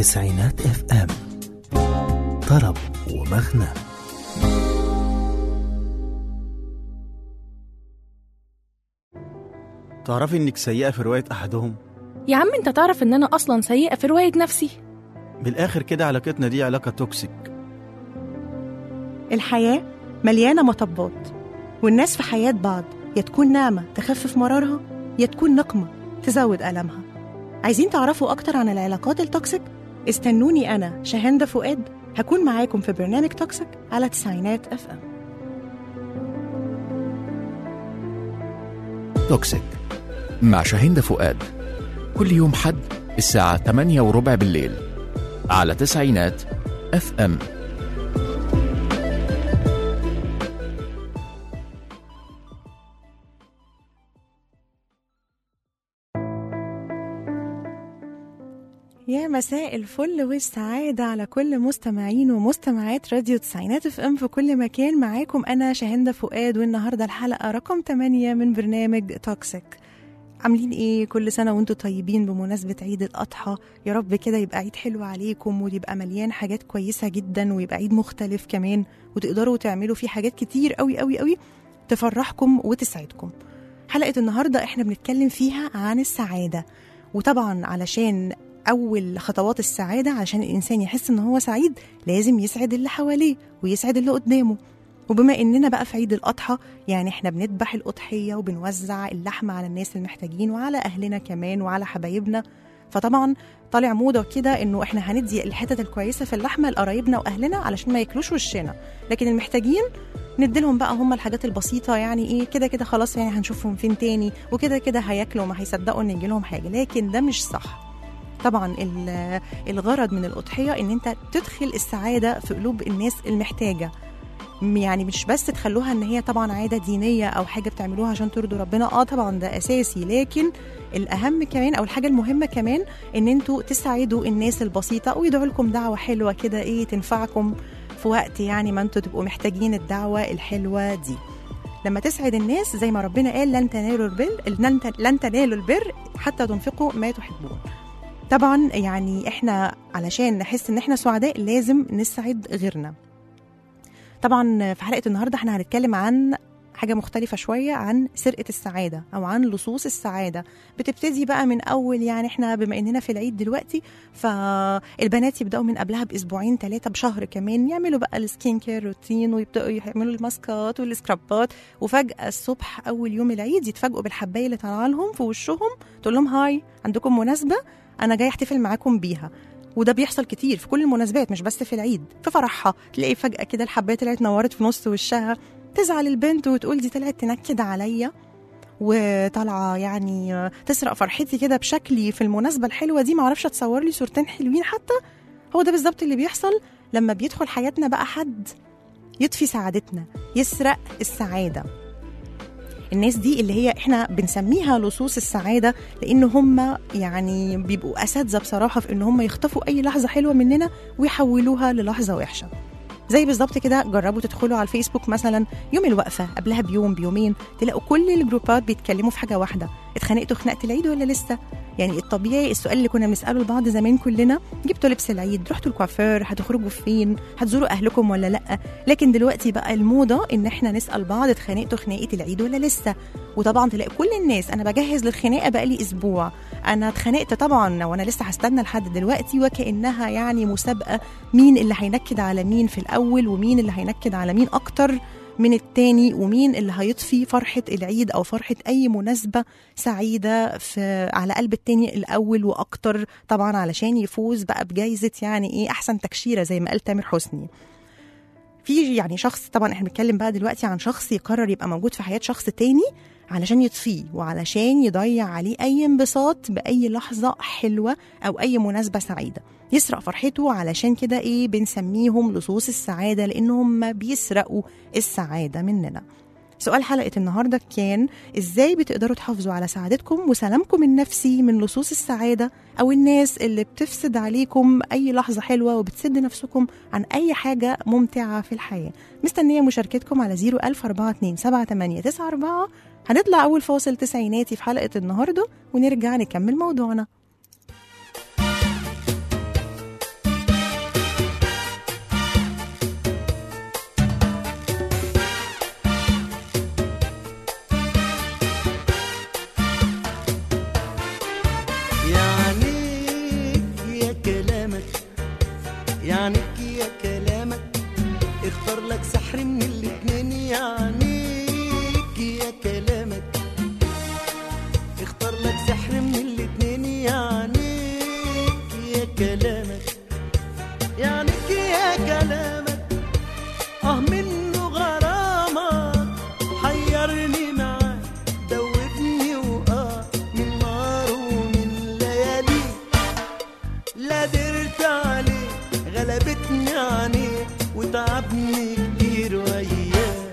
تسعينات اف ام طرب ومغنى تعرفي انك سيئة في رواية احدهم يا عم انت تعرف ان انا اصلا سيئة في رواية نفسي بالاخر كده علاقتنا دي علاقة توكسيك الحياة مليانة مطبات والناس في حياة بعض يا تكون نعمة تخفف مرارها يا تكون نقمة تزود ألمها عايزين تعرفوا أكتر عن العلاقات التوكسيك؟ استنوني أنا شهندة فؤاد هكون معاكم في برنامج توكسيك على تسعينات اف ام توكسيك مع شاهين فؤاد كل يوم حد الساعة 8 وربع بالليل على تسعينات اف ام يا مساء الفل والسعادة على كل مستمعين ومستمعات راديو تسعينات اف ام في كل مكان معاكم أنا شاهندة فؤاد والنهاردة الحلقة رقم 8 من برنامج توكسيك عاملين ايه كل سنة وانتم طيبين بمناسبة عيد الأضحى يا رب كده يبقى عيد حلو عليكم ويبقى مليان حاجات كويسة جدا ويبقى عيد مختلف كمان وتقدروا تعملوا فيه حاجات كتير قوي قوي قوي تفرحكم وتسعدكم حلقة النهاردة احنا بنتكلم فيها عن السعادة وطبعا علشان أول خطوات السعادة عشان الإنسان يحس إن هو سعيد لازم يسعد اللي حواليه ويسعد اللي قدامه وبما إننا بقى في عيد الأضحى يعني إحنا بنذبح الأضحية وبنوزع اللحمة على الناس المحتاجين وعلى أهلنا كمان وعلى حبايبنا فطبعا طالع موضة كده إنه إحنا هندي الحتت الكويسة في اللحمة لقرايبنا وأهلنا علشان ما ياكلوش وشنا لكن المحتاجين نديلهم بقى هم الحاجات البسيطة يعني ايه كده كده خلاص يعني هنشوفهم فين تاني وكده كده هياكلوا ما هيصدقوا ان يجيلهم حاجة لكن ده مش صح طبعا ال- الغرض من الأضحية إن أنت تدخل السعادة في قلوب الناس المحتاجة م- يعني مش بس تخلوها ان هي طبعا عاده دينيه او حاجه بتعملوها عشان ترضوا ربنا اه طبعا ده اساسي لكن الاهم كمان او الحاجه المهمه كمان ان انتوا تساعدوا الناس البسيطه ويدعوا لكم دعوه حلوه كده ايه تنفعكم في وقت يعني ما انتوا تبقوا محتاجين الدعوه الحلوه دي لما تسعد الناس زي ما ربنا قال لن تنالوا البر لن ت- لن تنالوا البر حتى تنفقوا ما تحبون طبعا يعني احنا علشان نحس ان احنا سعداء لازم نسعد غيرنا طبعا في حلقه النهارده احنا هنتكلم عن حاجه مختلفه شويه عن سرقه السعاده او عن لصوص السعاده بتبتدي بقى من اول يعني احنا بما اننا في العيد دلوقتي فالبنات يبداوا من قبلها باسبوعين ثلاثه بشهر كمان يعملوا بقى السكين كير روتين ويبداوا يعملوا الماسكات والسكرابات وفجاه الصبح اول يوم العيد يتفاجئوا بالحبايه اللي طالعه لهم في وشهم تقول لهم هاي عندكم مناسبه انا جاي احتفل معاكم بيها وده بيحصل كتير في كل المناسبات مش بس في العيد في فرحها تلاقي فجأة كده الحباية طلعت نورت في نص وشها تزعل البنت وتقول دي طلعت تنكد عليا وطالعة يعني تسرق فرحتي كده بشكلي في المناسبة الحلوة دي معرفش اتصور لي صورتين حلوين حتى هو ده بالظبط اللي بيحصل لما بيدخل حياتنا بقى حد يطفي سعادتنا يسرق السعادة الناس دي اللي هي احنا بنسميها لصوص السعاده لان هم يعني بيبقوا اساتذه بصراحه في ان هم يخطفوا اي لحظه حلوه مننا ويحولوها للحظه وحشه زي بالظبط كده جربوا تدخلوا على الفيسبوك مثلا يوم الوقفه قبلها بيوم بيومين تلاقوا كل الجروبات بيتكلموا في حاجه واحده اتخانقتوا خناقه العيد ولا لسه يعني الطبيعي السؤال اللي كنا بنساله لبعض زمان كلنا جبتوا لبس العيد رحتوا الكوافير هتخرجوا فين هتزوروا اهلكم ولا لا لكن دلوقتي بقى الموضه ان احنا نسال بعض اتخانقتوا خناقه العيد ولا لسه وطبعا تلاقي كل الناس انا بجهز للخناقه بقالي اسبوع انا اتخانقت طبعا وانا لسه هستنى لحد دلوقتي وكانها يعني مسابقه مين اللي هينكد على مين في الاول ومين اللي هينكد على مين اكتر من التاني ومين اللي هيطفي فرحة العيد أو فرحة أي مناسبة سعيدة في على قلب التاني الأول وأكتر طبعا علشان يفوز بقى بجايزة يعني إيه أحسن تكشيرة زي ما قال تامر حسني في يعني شخص طبعا احنا بنتكلم بقى دلوقتي عن شخص يقرر يبقى موجود في حياة شخص تاني علشان يطفيه وعلشان يضيع عليه أي انبساط بأي لحظة حلوة أو أي مناسبة سعيدة يسرق فرحته علشان كده إيه بنسميهم لصوص السعادة لأنهم بيسرقوا السعادة مننا سؤال حلقة النهاردة كان إزاي بتقدروا تحافظوا على سعادتكم وسلامكم النفسي من لصوص السعادة أو الناس اللي بتفسد عليكم أي لحظة حلوة وبتسد نفسكم عن أي حاجة ممتعة في الحياة مستنية مشاركتكم على 004278994 هنطلع أول فاصل تسعيناتي في حلقة النهاردة ونرجع نكمل موضوعنا يعنيك يا كلامك اختار لك سحر من الاتنين يعنيك يا كلامك اختار لك سحر من الاتنين يعنيك يا كلامك يعنيك يا كلامك اه منه غرامك حيرني معاك دوبني واه من نار ومن ليالي لا درت عليه غلبتني عليه وتعبني كتير وياه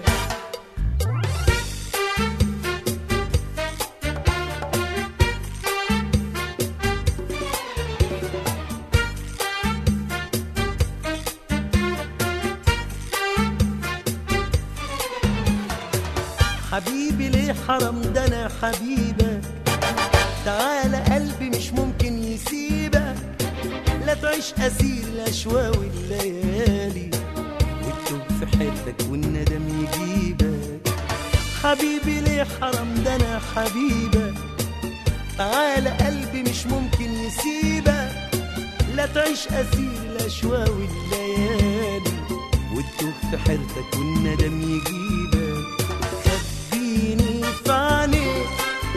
حبيبي ليه حرام ده انا حبيبك تعالى قلبي مش ممكن يسيبك لا تعيش اسير الاشواق والليالي وتتوب في حيرتك والندم يجيبك حبيبي ليه حرام ده انا حبيبك تعالى قلبي مش ممكن يسيبك لا تعيش اسير الاشواق والليالي وتتوب في حيرتك والندم يجيبك خبيني في عينيك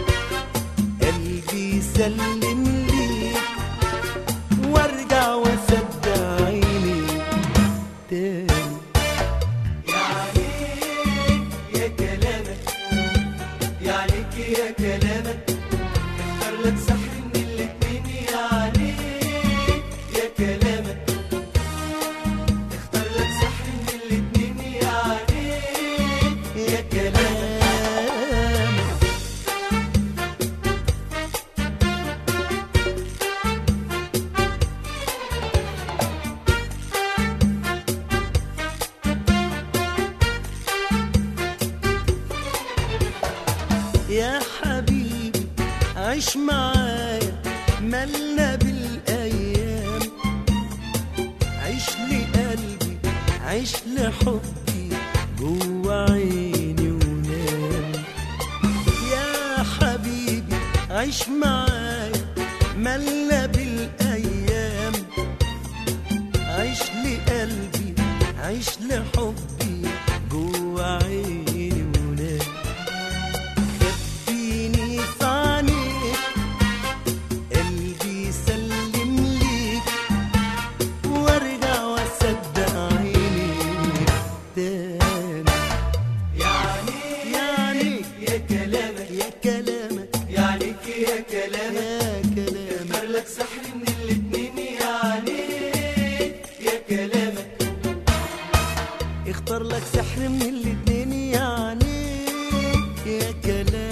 قلبي يسلم ليك وارجع واصدق عيني تاني يعنيك يا كلامك يعنيك يا كلامك اختار لك سحر من الاتنين يعنيك يا كلامك اختار لك سحر من الاتنين يعنيك يا كلامك يا حبيبي عيش معايا ملنا بالايام عيش لقلبي عيش لحبي جوا عيني ونام يا حبيبي عيش معايا ملنا بالايام عيش لقلبي عيش لحبي جوا عيني ونام خبيني في عينيك قلبي يسلم ليك وارجع واصدق عينيك تاني يعني يعني يا كلامك يا كلامك يعنيك يا كلامك يا كلامك اختار لك سحر من الاتنين يعنيك يا كلامك اختار لك سحر من الاتنين يعنيك يا كلامك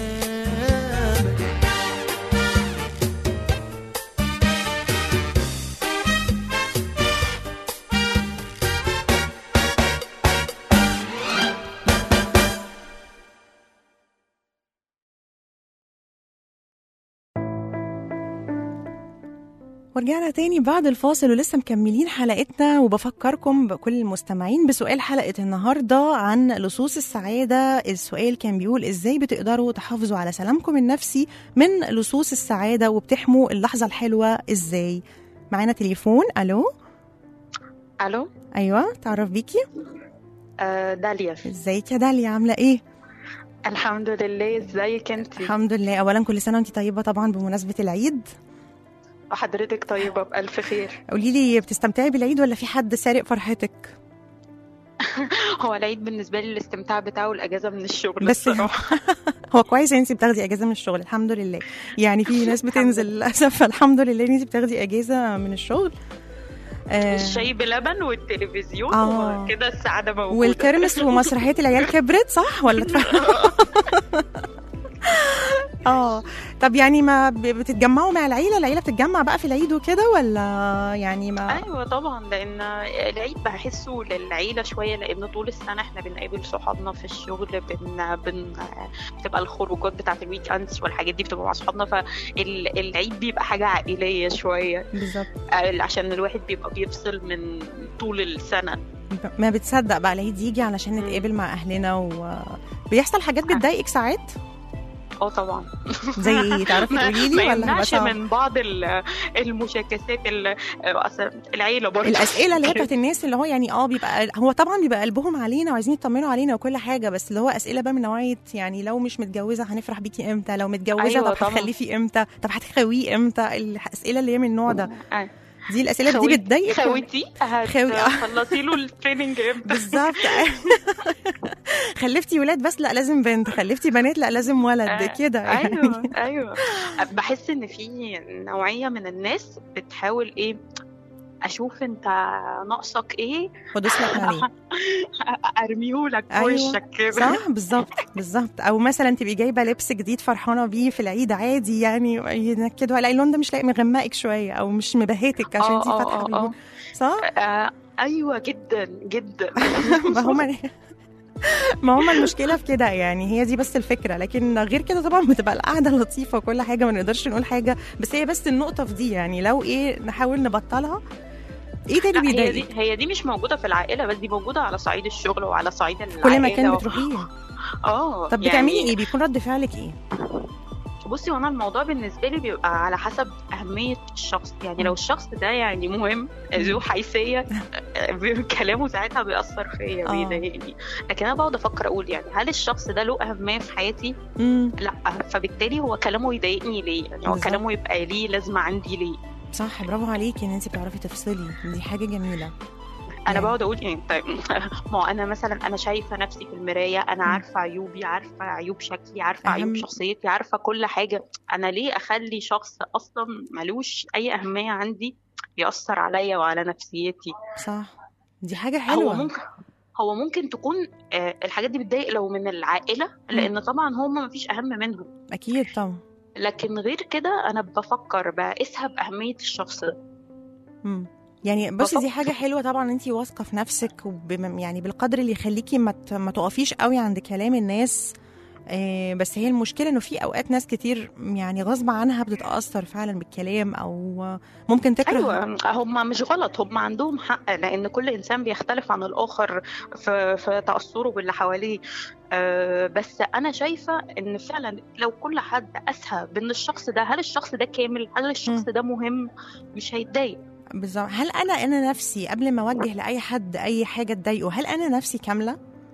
ورجعنا تاني بعد الفاصل ولسه مكملين حلقتنا وبفكركم بكل المستمعين بسؤال حلقة النهاردة عن لصوص السعادة السؤال كان بيقول ازاي بتقدروا تحافظوا على سلامكم النفسي من لصوص السعادة وبتحموا اللحظة الحلوة ازاي معانا تليفون الو الو ايوه تعرف بيكي آه داليا ازيك يا داليا عاملة ايه الحمد لله ازيك انت الحمد لله اولا كل سنة وانت طيبة طبعا بمناسبة العيد وحضرتك طيبه بالف خير قولي لي بتستمتعي بالعيد ولا في حد سارق فرحتك هو العيد بالنسبه لي الاستمتاع بتاعه الاجازه من الشغل بس الصراحه هو كويس ان انت بتاخدي اجازه من الشغل الحمد لله يعني في ناس بتنزل للاسف فالحمد لله ان انت بتاخدي اجازه من الشغل آه، الشاي بلبن والتلفزيون آه. وكده السعاده موجوده والكرمس ومسرحيه العيال كبرت صح ولا اتفرج- اه طب يعني ما ب- بتتجمعوا مع العيله العيله بتتجمع بقى في العيد وكده ولا يعني ما ايوه طبعا لان العيد بحسه للعيله شويه لان طول السنه احنا بنقابل صحابنا في الشغل بن... بن... بتبقى الخروجات بتاعت الويك اندز والحاجات دي بتبقى مع صحابنا فالعيد بيبقى حاجه عائليه شويه بالظبط آه، عشان الواحد بيبقى بيفصل من طول السنه ما بتصدق بقى العيد يجي علشان نتقابل مع اهلنا وبيحصل حاجات بتضايقك ساعات اه طبعا زي ايه تعرفي ما تقولي لي ما ولا هبقى يمنعش صعب؟ من بعض ال- المشاكسات ال- أصل العيله برضه الاسئله اللي هي بتاعت الناس اللي هو يعني اه بيبقى هو طبعا بيبقى قلبهم علينا وعايزين يطمنوا علينا وكل حاجه بس اللي هو اسئله بقى من نوعيه يعني لو مش متجوزه هنفرح بيكي امتى لو متجوزه أيوة طب طبعاً. هتخلفي امتى طب هتخويه امتى الاسئله اللي هي من النوع ده آه. دي الاسئله دي خوي- بتضايقك خوتي خوي- آه. هتخلصي له التريننج امتى بالظبط خلفتي ولاد بس لا لازم بنت خلفتي بنات لا لازم ولد آه، كده يعني ايوه ايوه بحس ان في نوعيه من الناس بتحاول ايه اشوف انت ناقصك ايه خدوس لك عليه ارميهولك في أيوة، وشك كده صح بالظبط بالظبط او مثلا تبقي جايبه لبس جديد فرحانه بيه في العيد عادي يعني ينكدوا على اللون ده مش لاقي مغمقك شويه او مش مبهتك عشان آه، انت آه، فاتحه آه، باللون صح آه، ايوه جدا جدا ما هم ما هم المشكله في كده يعني هي دي بس الفكره لكن غير كده طبعا بتبقى القعده لطيفه وكل حاجه ما نقدرش نقول حاجه بس هي بس النقطه في دي يعني لو ايه نحاول نبطلها ايه تاني لا، هي دي بيضايقك هي دي مش موجوده في العائله بس دي موجوده على صعيد الشغل وعلى صعيد العائله كل مكان و- بتروحيه اه طب بتعملي ايه بيكون رد فعلك ايه بصي وانا الموضوع بالنسبه لي بيبقى على حسب اهميه الشخص يعني لو الشخص ده يعني مهم ذو حيثيه كلامه ساعتها بيأثر فيا آه. بيضايقني لكن انا بقعد افكر اقول يعني هل الشخص ده له اهميه في حياتي امم لا فبالتالي هو كلامه يضايقني ليه يعني هو بالظبط. كلامه يبقى ليه لازمه عندي ليه صح برافو عليكي ان انت بتعرفي تفصلي دي حاجه جميله انا يعني. بقعد اقول يعني طيب ما هو انا مثلا انا شايفه نفسي في المرايه انا مم. عارفه عيوبي عارفه عيوب شكلي عارفه أهم- عيوب شخصيتي عارفه كل حاجه انا ليه اخلي شخص اصلا ملوش اي اهميه عندي ياثر عليا وعلى نفسيتي صح دي حاجه هو حلوه ممكن هو ممكن تكون آه، الحاجات دي بتضايق لو من العائله لان طبعا هم مفيش اهم منهم اكيد طبعا لكن غير كده انا بفكر بقيسها باهميه الشخص ده مم. يعني بصي بفكر- دي حاجه حلوه طبعا انت واثقه في نفسك وبم يعني بالقدر اللي يخليكي ما ت- ما تقفيش قوي عند كلام الناس آه، بس هي المشكله انه في اوقات ناس كتير يعني غصب عنها بتتاثر فعلا بالكلام او ممكن تكره ايوه هم مش غلط هم عندهم حق لان كل انسان بيختلف عن الاخر في في تاثره باللي حواليه أه بس انا شايفه ان فعلا لو كل حد اسهى بان الشخص ده هل الشخص ده كامل هل الشخص ده مهم مش هيتضايق بالظبط هل انا انا نفسي قبل ما اوجه لاي حد اي حاجه تضايقه هل انا نفسي كامله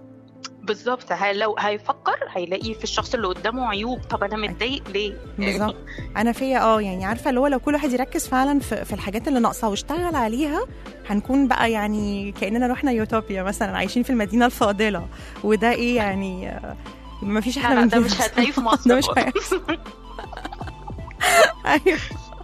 بالظبط ه- لو هيفكر هيلاقي في الشخص اللي قدامه عيوب طب انا متضايق ليه بالظبط انا فيا اه يعني عارفه اللي هو لو كل واحد يركز فعلا في, في الحاجات اللي ناقصاه واشتغل عليها هنكون بقى يعني كاننا رحنا يوتوبيا مثلا عايشين في المدينه الفاضله وده ايه يعني آه، ما فيش لا احلى لا من ده كده مش هتلاقيه في مصر ده مش خالص. هيحصل. ايوه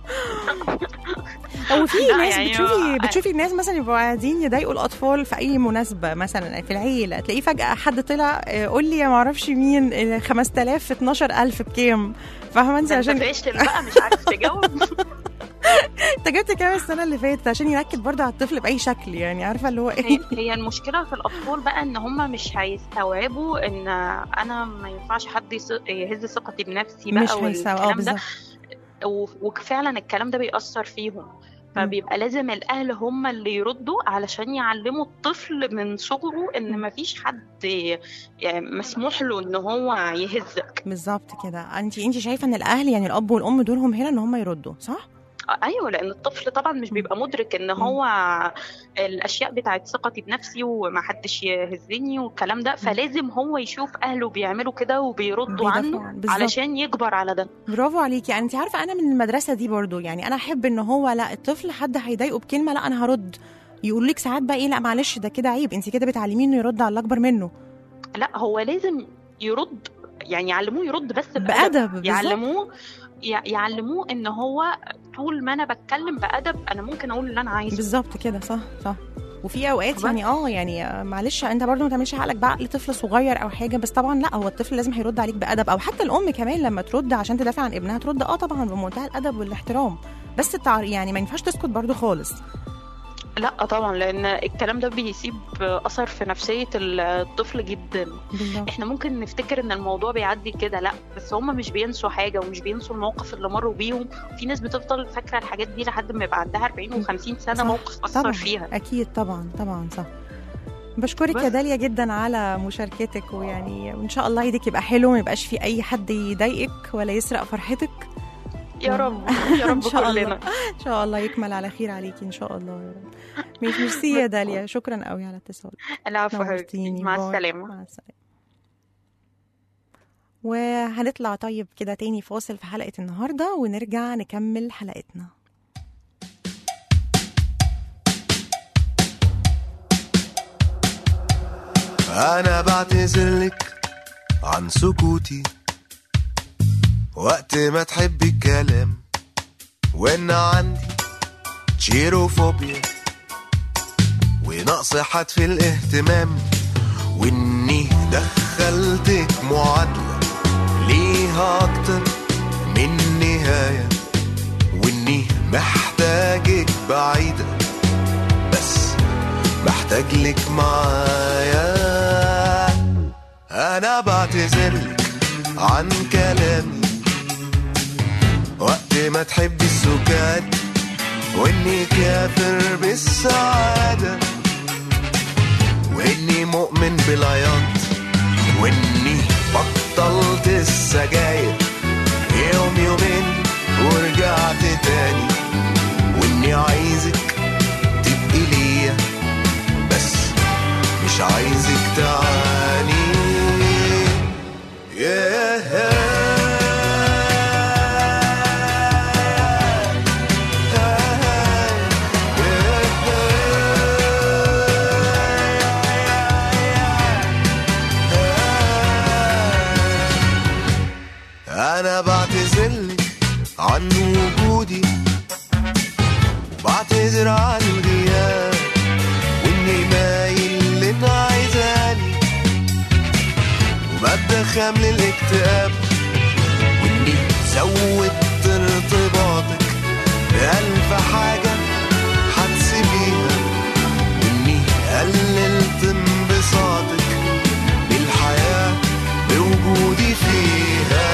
هو في لا ناس يعني بتشوفي هو- بتشوفي الناس مثلا يبقوا قاعدين يضايقوا الاطفال في اي مناسبه مثلا في العيله تلاقيه فجاه حد طلع آه، قول لي يا ما اعرفش مين آه، 5000 في 12000 بكام فاهمه انت ده انت عشان فاشل بقى مش عارف تجاوب انت جبت كام السنه اللي فاتت عشان ينكد برضه على الطفل باي شكل يعني عارفه اللي هو هي ايه هي المشكله في الاطفال بقى ان هم مش هيستوعبوا ان انا ما ينفعش حد يس- يهز ثقتي بنفسي بقى مش هيساوي اه والكلام ده بالظبط و- وفعلا الكلام ده بيأثر فيهم فبيبقى لازم الاهل هم اللي يردوا علشان يعلموا الطفل من صغره ان مم. مفيش حد يعني مسموح له ان هو يهزك بالظبط كده انت انت شايفه ان الاهل يعني الاب والام دورهم هنا ان هم يردوا صح ايوه لان الطفل طبعا مش بيبقى مدرك ان هو الاشياء بتاعت ثقتي بنفسي ومحدش يهزني والكلام ده فلازم هو يشوف اهله بيعملوا كده وبيردوا بيدافعوا عنه عن- بالظبط. علشان يكبر على ده برافو عليكي يعني انت عارفه انا من المدرسه دي برضو يعني انا احب ان هو لا الطفل حد هيضايقه بكلمه لا انا هرد يقول لك ساعات بقى ايه لا معلش ده كده عيب انت كده بتعلميه انه يرد على اللي اكبر منه لا هو لازم يرد يعني يعلموه يرد بس بأدب, بادب بالظبط يعلموه يع- يعلموه ان هو طول ما انا بتكلم بادب انا ممكن اقول اللي انا عايزه بالظبط كده صح صح وفي اوقات بس. يعني اه يعني آه، معلش انت برضو ما تعملش عقلك بعقل طفل صغير او حاجه بس طبعا لا هو الطفل لازم هيرد عليك بادب او حتى الام كمان لما ترد عشان تدافع عن ابنها ترد اه طبعا بمنتهى الادب والاحترام بس التعر... يعني ما ينفعش تسكت برضو خالص لا طبعا لان الكلام ده بيسيب اثر في نفسيه الطفل جدا بالظبط احنا ممكن نفتكر ان الموضوع بيعدي كده لا بس هم مش بينسوا حاجه ومش بينسوا المواقف اللي مروا بيهم في ناس بتفضل فاكره الحاجات دي لحد ما يبقى عندها 40 و50 سنه صح، موقف اثر طبعا فيها اكيد طبعا طبعا صح بشكرك يا بس. داليا جدا على مشاركتك ويعني وان شاء الله عيدك يبقى حلو ما يبقاش في اي حد يضايقك ولا يسرق فرحتك يا رب يا رب إن شاء الله. كلنا ان شاء الله يكمل على خير عليكي ان شاء الله يا رب مش ميرسي يا داليا شكرا قوي على الاتصال العفو حبيبتي نورتيني مع باي. السلامة مع السلامه وهنطلع طيب كده تاني فاصل في حلقة النهاردة ونرجع نكمل حلقتنا أنا بعتذرلك عن سكوتي وقت ما تحبي الكلام وإن عندي تشيروفوبيا ونقص حد في الاهتمام وإني دخلتك معادلة ليها أكتر من نهاية وإني محتاجك بعيدة بس محتاج لك معايا انا بعتذرلك عن كلامي وقت ما تحبي السكات واني كافر بالسعادة واني مؤمن بالعياط واني بطلت السجاير يوم يومين ورجعت تاني واني عايزك تبقي ليا بس مش عايزك تعاني أنا بعتذرلك عن وجودي وبعتذر عن الغياب واني مايل لان عايزاني وببدا خامل الاكتئاب واني زودت ارتباطك بألف حاجة هتسيبيها واني قللت انبساطك بالحياة بوجودي فيها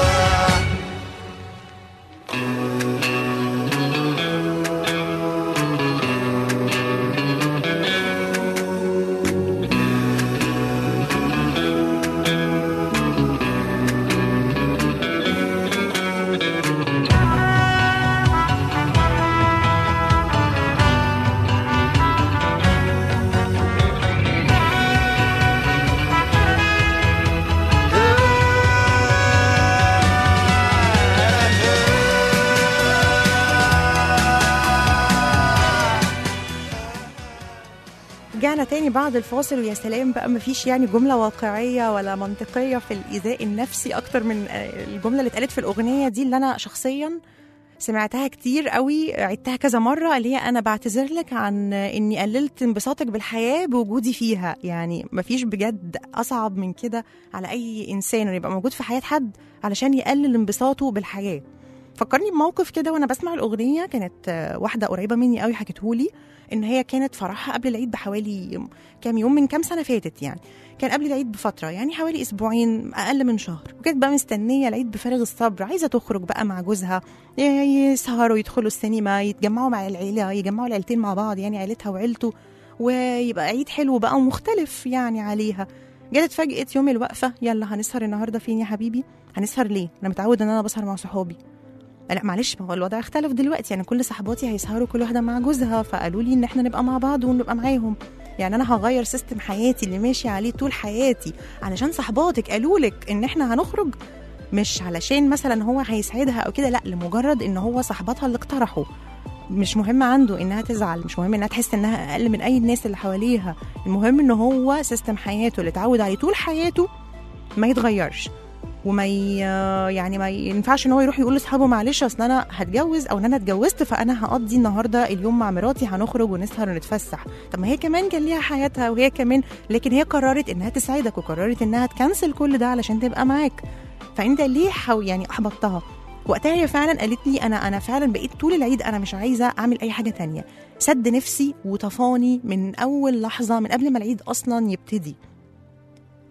رجعنا تاني بعد الفاصل ويا سلام بقى مفيش يعني جملة واقعية ولا منطقية في الإيذاء النفسي أكتر من آه، الجملة اللي اتقالت في الأغنية دي اللي أنا شخصيا سمعتها كتير قوي عدتها كذا مرة اللي هي أنا بعتذر لك عن إني قللت انبساطك بالحياة بوجودي فيها يعني مفيش بجد أصعب من كده على أي إنسان إنه يبقى موجود في حياة حد علشان يقلل انبساطه بالحياة فكرني بموقف كده وانا بسمع الاغنيه كانت آه، واحده قريبه مني قوي حكتهولي ان هي كانت فرحها قبل العيد بحوالي كام يوم من كام سنه فاتت يعني كان قبل العيد بفتره يعني حوالي اسبوعين اقل من شهر وكانت بقى مستنيه العيد بفارغ الصبر عايزه تخرج بقى مع جوزها ي- يسهروا يدخلوا السينما يتجمعوا مع العيله يجمعوا العيلتين مع بعض يعني عيلتها وعيلته ويبقى عيد حلو بقى ومختلف يعني عليها جت اتفاجئت يوم الوقفه يلا هنسهر النهارده فين يا حبيبي هنسهر ليه انا متعود ان انا بسهر مع صحابي لا معلش ما هو الوضع اختلف دلوقتي يعني كل صحباتي هيسهروا كل واحده مع جوزها فقالوا لي ان احنا نبقى مع بعض ونبقى معاهم يعني انا هغير سيستم حياتي اللي ماشي عليه طول حياتي علشان صحباتك قالوا لك ان احنا هنخرج مش علشان مثلا هو هيسعدها او كده لا لمجرد ان هو صاحباتها اللي اقترحوا مش مهم عنده انها تزعل مش مهم انها تحس انها اقل من اي الناس اللي حواليها المهم ان هو سيستم حياته اللي اتعود عليه طول حياته ما يتغيرش وما ي... يعني ما ينفعش ان هو يروح يقول لاصحابه معلش اصل انا هتجوز او ان انا اتجوزت فانا هقضي النهارده اليوم مع مراتي هنخرج ونسهر ونتفسح طب ما هي كمان كان ليها حياتها وهي كمان لكن هي قررت انها تساعدك وقررت انها تكنسل كل ده علشان تبقى معاك فانت ليه حو يعني احبطتها وقتها هي فعلا قالت لي انا انا فعلا بقيت طول العيد انا مش عايزه اعمل اي حاجه تانية سد نفسي وطفاني من اول لحظه من قبل ما العيد اصلا يبتدي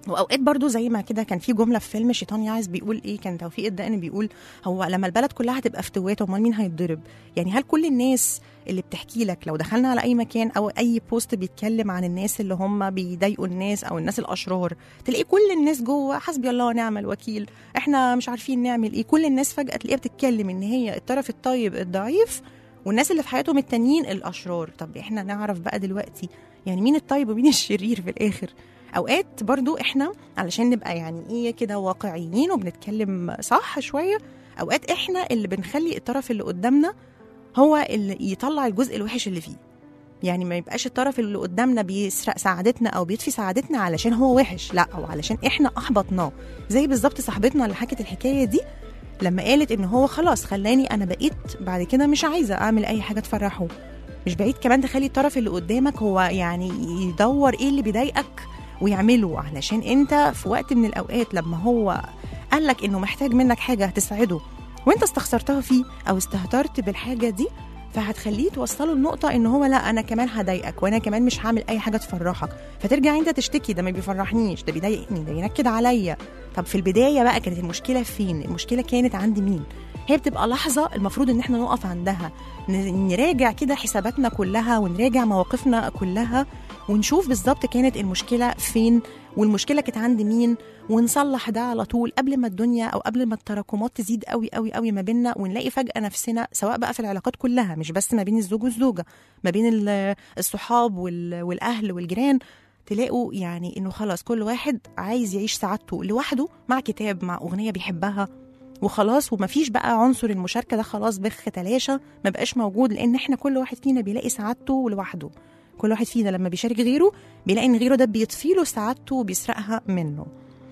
واوقات برضو زي ما كده كان في جمله في فيلم شيطان يعز بيقول ايه كان توفيق الدقن بيقول هو لما البلد كلها هتبقى فتوات امال مين هيتضرب يعني هل كل الناس اللي بتحكي لك لو دخلنا على اي مكان او اي بوست بيتكلم عن الناس اللي هم بيضايقوا الناس او الناس الاشرار تلاقي كل الناس جوه حسبي الله ونعم الوكيل احنا مش عارفين نعمل ايه كل الناس فجاه تلاقيها بتتكلم ان هي الطرف الطيب الضعيف والناس اللي في حياتهم التانيين الاشرار طب احنا نعرف بقى دلوقتي يعني مين الطيب ومين الشرير في الاخر اوقات برضو احنا علشان نبقى يعني ايه كده واقعيين وبنتكلم صح شويه اوقات احنا اللي بنخلي الطرف اللي قدامنا هو اللي يطلع الجزء الوحش اللي فيه يعني ما يبقاش الطرف اللي قدامنا بيسرق سعادتنا او بيطفي سعادتنا علشان هو وحش لا او علشان احنا احبطناه زي بالظبط صاحبتنا اللي حكت الحكايه دي لما قالت ان هو خلاص خلاني انا بقيت بعد كده مش عايزه اعمل اي حاجه تفرحه مش بعيد كمان تخلي الطرف اللي قدامك هو يعني يدور ايه اللي بيضايقك ويعمله علشان انت في وقت من الاوقات لما هو قالك انه محتاج منك حاجه تساعده وانت استخسرتها فيه او استهترت بالحاجه دي فهتخليه توصله لنقطة ان هو لا انا كمان هضايقك وانا كمان مش هعمل اي حاجة تفرحك فترجع انت تشتكي ده ما بيفرحنيش ده بيضايقني ده بينكد عليا طب في البداية بقى كانت المشكلة فين المشكلة كانت عند مين هي بتبقى لحظة المفروض ان احنا نقف عندها ن- نراجع كده حساباتنا كلها ونراجع مواقفنا كلها ونشوف بالظبط كانت المشكلة فين والمشكلة كانت عند مين ونصلح ده على طول قبل ما الدنيا او قبل ما التراكمات تزيد قوي قوي قوي ما بيننا ونلاقي فجأة نفسنا سواء بقى في العلاقات كلها مش بس ما بين الزوج والزوجة ما بين ال- الصحاب وال- والاهل والجيران تلاقوا يعني انه خلاص كل واحد عايز يعيش سعادته لوحده مع كتاب مع اغنية بيحبها وخلاص ومفيش بقى عنصر المشاركة ده خلاص بخ تلاشى ما بقاش موجود لان احنا كل واحد فينا بيلاقي سعادته لوحده كل واحد فينا لما بيشارك غيره بيلاقي ان غيره ده بيطفيله سعادته وبيسرقها منه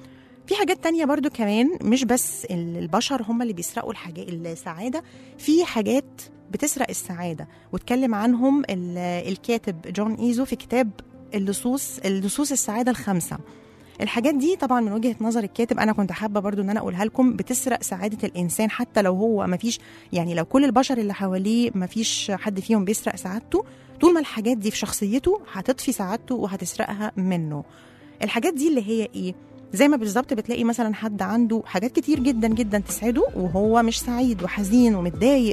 في حاجات تانية برضو كمان مش بس ال- البشر هم اللي بيسرقوا الحاجات السعادة في حاجات بتسرق السعادة واتكلم عنهم ال- الكاتب جون إيزو في كتاب اللصوص اللصوص السعادة الخمسة الحاجات دي طبعا من وجهة نظر الكاتب أنا كنت حابة برضو إن أنا أقولها لكم بتسرق سعادة الإنسان حتى لو هو مفيش يعني لو كل البشر اللي حواليه مفيش حد فيهم بيسرق سعادته طول ما الحاجات دي في شخصيته هتطفي سعادته وهتسرقها منه الحاجات دي اللي هي إيه زي ما بالظبط بتلاقي مثلا حد عنده حاجات كتير جدا جدا تسعده وهو مش سعيد وحزين ومتضايق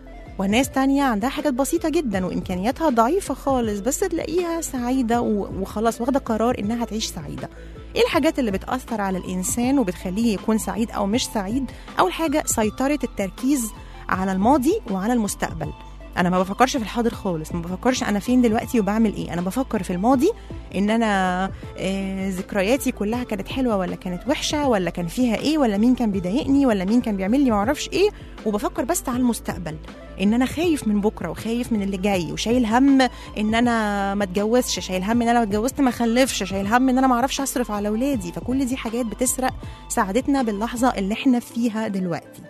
وناس تانية عندها حاجات بسيطة جدا وإمكانياتها ضعيفة خالص بس تلاقيها سعيدة و- وخلاص واخدة قرار إنها تعيش سعيدة إيه الحاجات اللي بتأثر على الإنسان وبتخليه يكون سعيد أو مش سعيد أول حاجة سيطرة التركيز على الماضي وعلى المستقبل انا ما بفكرش في الحاضر خالص ما بفكرش انا فين دلوقتي وبعمل ايه انا بفكر في الماضي ان انا آه ذكرياتي كلها كانت حلوه ولا كانت وحشه ولا كان فيها ايه ولا مين كان بيضايقني ولا مين كان بيعمل لي ما اعرفش ايه وبفكر بس على المستقبل ان انا خايف من بكره وخايف من اللي جاي وشايل هم ان انا ما اتجوزش شايل هم ان انا لو اتجوزت ما اخلفش شايل هم ان انا ما اعرفش اصرف على اولادي فكل دي حاجات بتسرق سعادتنا باللحظه اللي احنا فيها دلوقتي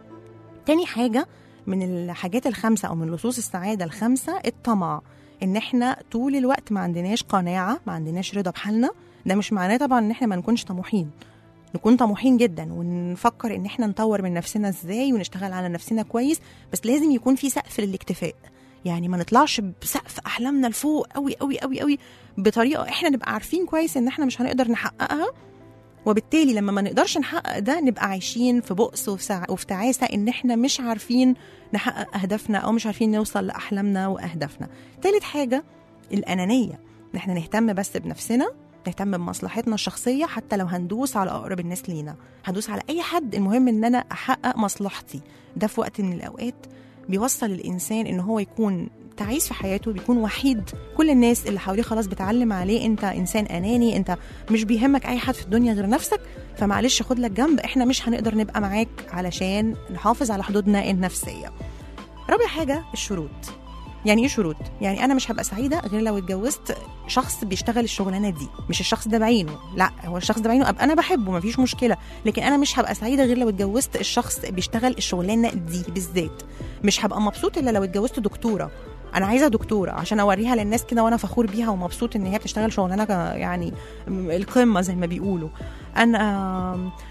تاني حاجه من الحاجات الخمسه او من لصوص السعاده الخمسه الطمع ان احنا طول الوقت ما عندناش قناعه ما عندناش رضا بحالنا ده مش معناه طبعا ان احنا ما نكونش طموحين نكون طموحين جدا ونفكر ان احنا نطور من نفسنا ازاي ونشتغل على نفسنا كويس بس لازم يكون في سقف للاكتفاء يعني ما نطلعش بسقف احلامنا لفوق قوي قوي قوي قوي بطريقه احنا نبقى عارفين كويس ان احنا مش هنقدر نحققها وبالتالي لما ما نقدرش نحقق ده نبقى عايشين في بؤس وفي وفي تعاسه ان احنا مش عارفين نحقق اهدافنا او مش عارفين نوصل لاحلامنا واهدافنا تالت حاجه الانانيه ان احنا نهتم بس بنفسنا نهتم بمصلحتنا الشخصيه حتى لو هندوس على اقرب الناس لينا هدوس على اي حد المهم ان انا احقق مصلحتي ده في وقت من الاوقات بيوصل الانسان ان هو يكون تعيس في حياته بيكون وحيد كل الناس اللي حواليه خلاص بتعلم عليه انت انسان اناني انت مش بيهمك اي حد في الدنيا غير نفسك فمعلش خد لك جنب احنا مش هنقدر نبقى معاك علشان نحافظ على حدودنا النفسيه رابع حاجه الشروط يعني ايه شروط يعني انا مش هبقى سعيده غير لو اتجوزت شخص بيشتغل الشغلانه دي مش الشخص ده بعينه لا هو الشخص ده بعينه ابقى انا بحبه مفيش مشكله لكن انا مش هبقى سعيده غير لو اتجوزت الشخص بيشتغل الشغلانه دي بالذات مش هبقى مبسوط الا لو اتجوزت دكتوره انا عايزه دكتوره عشان اوريها للناس كده وانا فخور بيها ومبسوط ان هي بتشتغل شغلانه يعني القمه زي ما بيقولوا انا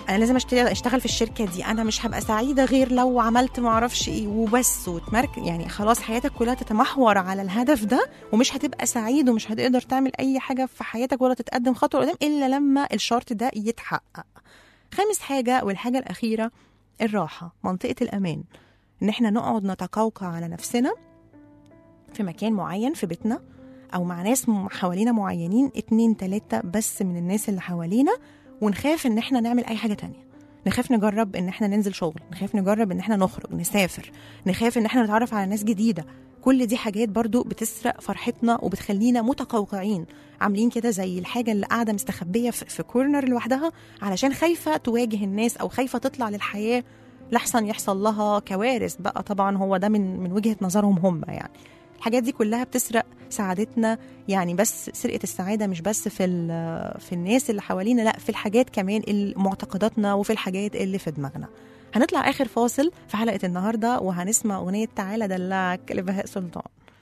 انا لازم اشتغل اشتغل في الشركه دي انا مش هبقى سعيده غير لو عملت ما اعرفش ايه وبس وتمرك يعني خلاص حياتك كلها تتمحور على الهدف ده ومش هتبقى سعيد ومش هتقدر تعمل اي حاجه في حياتك ولا تتقدم خطوه قدام الا لما الشرط ده يتحقق خامس حاجه والحاجه الاخيره الراحه منطقه الامان ان احنا نقعد نتقوقع على نفسنا في مكان معين في بيتنا او مع ناس م- حوالينا معينين اتنين تلاتة بس من الناس اللي حوالينا ونخاف ان احنا نعمل اي حاجه تانية نخاف نجرب ان احنا ننزل شغل نخاف نجرب ان احنا نخرج نسافر نخاف ان احنا نتعرف على ناس جديده كل دي حاجات برضو بتسرق فرحتنا وبتخلينا متقوقعين عاملين كده زي الحاجه اللي قاعده مستخبيه في, في كورنر لوحدها علشان خايفه تواجه الناس او خايفه تطلع للحياه لحسن يحصل لها كوارث بقى طبعا هو ده من من وجهه نظرهم هم يعني الحاجات دي كلها بتسرق سعادتنا يعني بس سرقه السعاده مش بس في ال- في الناس اللي حوالينا لا في الحاجات كمان اللي معتقداتنا وفي الحاجات اللي في دماغنا هنطلع اخر فاصل في حلقه النهارده وهنسمع اغنيه تعالى دلعك لبهاء سلطان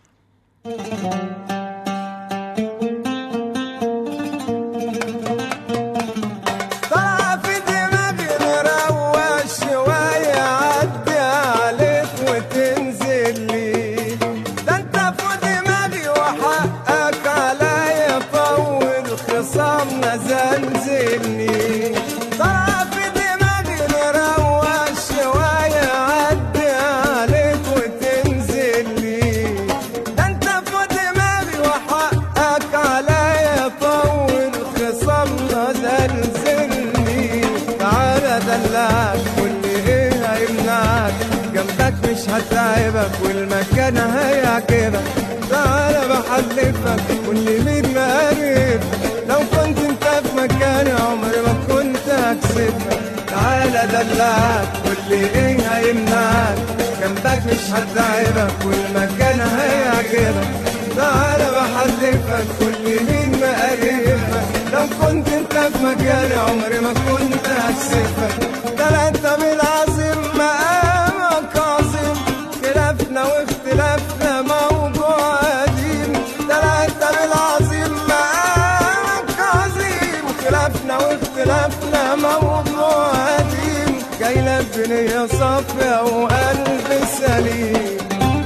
طلع في دماغي مروق شوية عدي عليك وتنزل لي ده انت في دماغي وحقك عليا طول خصامنا زلزلني طلع في دماغي مروق شوية عدي عليك وتنزل لي ده انت في دماغي وحقك عليا طول خصامنا زلزلني تعالى دلعك واللي ايه هيمنعك جنبك مش هتعبك والمكان هيعجبك تعالى بحلفك واللي مين مقرب لو كنت انت في مكاني عمري ما كنت هكسبك تعالى دلعك واللي ايه هيمنعك جنبك مش هتعبك والمكان هيعجبك تعالى بحلفك كل مين مقربك لو كنت انت في مكاني عمري ما كنت هكسفك ده انت بالعظيم مقامك عظيم خلافنا واختلافنا موضوع قديم ده انت بالعظيم مقامك عظيم خلافنا واختلافنا موضوع قديم جاي لك بنية صافية وقلب سليم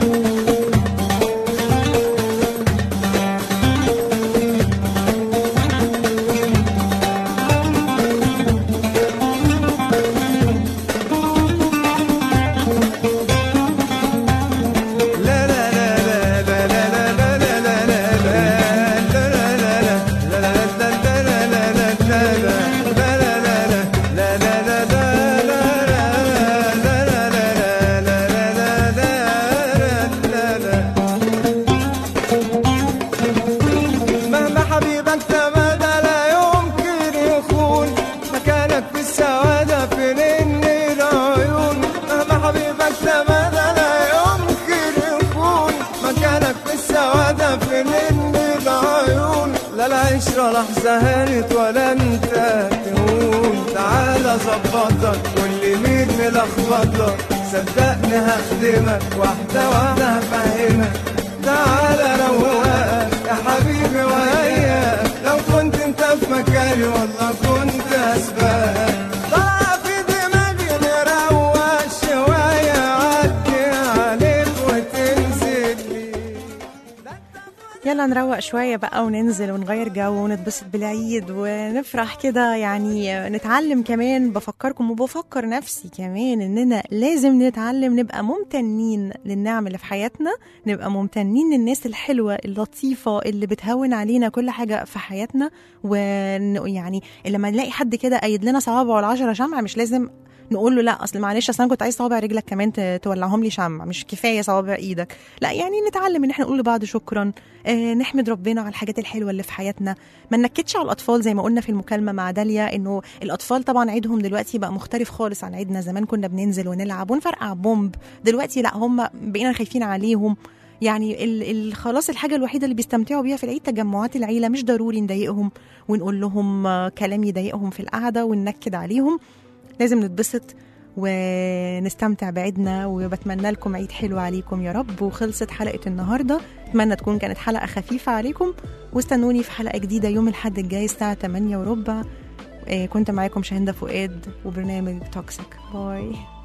مهما حبيبك تمادى لا يمكن يخون مكانك في السعادة في نن العيون مهما حبيبك تمادى لا يمكن يخون مكانك في السعادة في نن العيون لا العشرة لحظة هانت ولا انت تهون تعالى ظبطك واللي مين ملخبطك صدقني هخدمك واحدة واحدة هفهمك تعالى روقك يا حبيبي وياك لو كنت انت في مكاني والله كنت اسبقك طلع في دماغي نروق شوية عدي عليك وتنزل لي يلا نروق شوية بقى وننزل ونغير جو ونتبسط بالعيد ونفرح كده يعني نتعلم كمان بفكركم وبفكر نفسي كمان اننا لازم نتعلم نبقى ممتنين للنعم اللي في حياتنا نبقى ممتنين للناس الحلوة اللطيفة اللي بتهون علينا كل حاجة في حياتنا ويعني لما نلاقي حد كده قايد لنا صوابعه العشرة شمع مش لازم نقول له لا اصل معلش اصل انا كنت عايز صوابع رجلك كمان ت- تولعهم لي شمع مش كفايه صوابع ايدك لا يعني نتعلم ان احنا نقول لبعض شكرا آه نحمد ربنا على الحاجات الحلوه اللي في حياتنا ما ننكدش على الاطفال زي ما قلنا في المكالمه مع داليا انه الاطفال طبعا عيدهم دلوقتي بقى مختلف خالص عن عيدنا زمان كنا بننزل ونلعب ونفرقع بومب دلوقتي لا هم بقينا خايفين عليهم يعني ال ال خلاص الحاجه الوحيده اللي بيستمتعوا بيها في العيد تجمعات العيله مش ضروري نضايقهم ونقول لهم آه، كلام يضايقهم في القعده وننكد عليهم لازم نتبسط ونستمتع بعيدنا وبتمنى لكم عيد حلو عليكم يا رب وخلصت حلقة النهاردة أتمنى تكون كانت حلقة خفيفة عليكم واستنوني في حلقة جديدة يوم الحد الجاي الساعة 8 وربع آه، كنت معاكم شاهندة فؤاد وبرنامج توكسيك باي